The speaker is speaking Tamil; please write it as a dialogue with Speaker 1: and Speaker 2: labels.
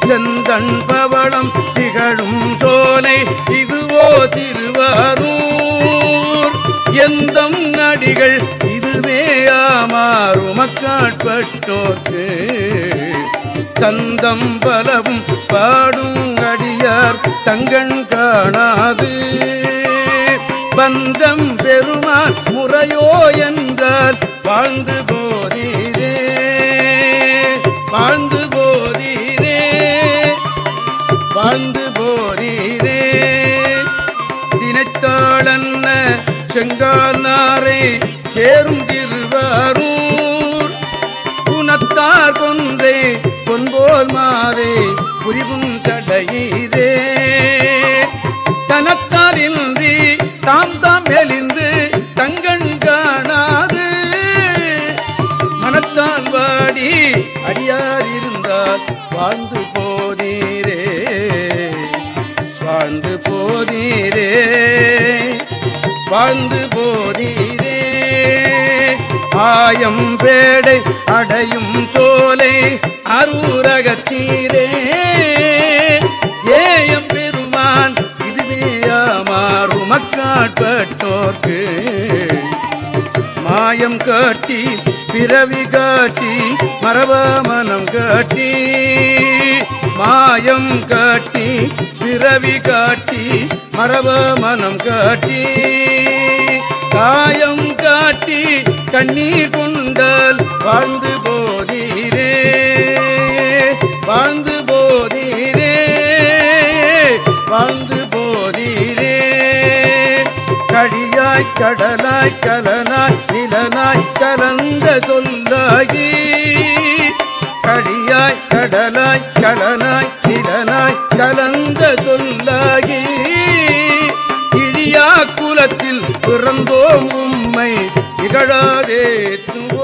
Speaker 1: செந்தன் பவளம் திகழும் சோலை இதுவோ திருவாரூர் எந்தம் நடிகள் இதுவே ஆமாறுமக்காட்பட்டோர்க்கு சந்தம் பலவும் பாடும் அடியார் தங்கண் காணாது பந்தம் பெருமான் முறையோ என்றால் வாழ்ந்து போதீரே வாழ்ந்து போதீரே வாழ்ந்து போதீரே தினைத்தாளன்ன செங்கானாரை சேரும் திருவாரூர் குணத்தார் கொன்றை பொன்போல் மாறே புரிவும் தடையீரே தனத்தாரின்றி தாம் தாம் மெலிந்து தங்கண் காணாது மனத்தால் வாடி அடியார் இருந்தால் வாழ்ந்து போதீரே வாழ்ந்து போதீரே வாழ்ந்து போதீரே ஆயம் பேடை அடையும் சோலை அரூரகத்தீரே ஏயம் பெருமான் இதுவே மாறும் மக்காட்பட்டோர்க்கு மாயம் காட்டி பிறவி காட்டி மரப மனம் காட்டி மாயம் காட்டி பிறவி காட்டி மரப மனம் காட்டி காயம் காட்டி கண்ணீர் கொண்டால் வாழ்ந்து போதீரே வாழ்ந்து போதீரே வாழ்ந்து போதீரே கடியாய் கடலாய் கலனாய் நிலனாய் கலந்த சொல்லாகி கடியாய் கடலாய் கலனாய் நிலனாய் கலந்த சொல்லாகி இழியா குலத்தில் பிறந்தோம் உம்மை இகழாதே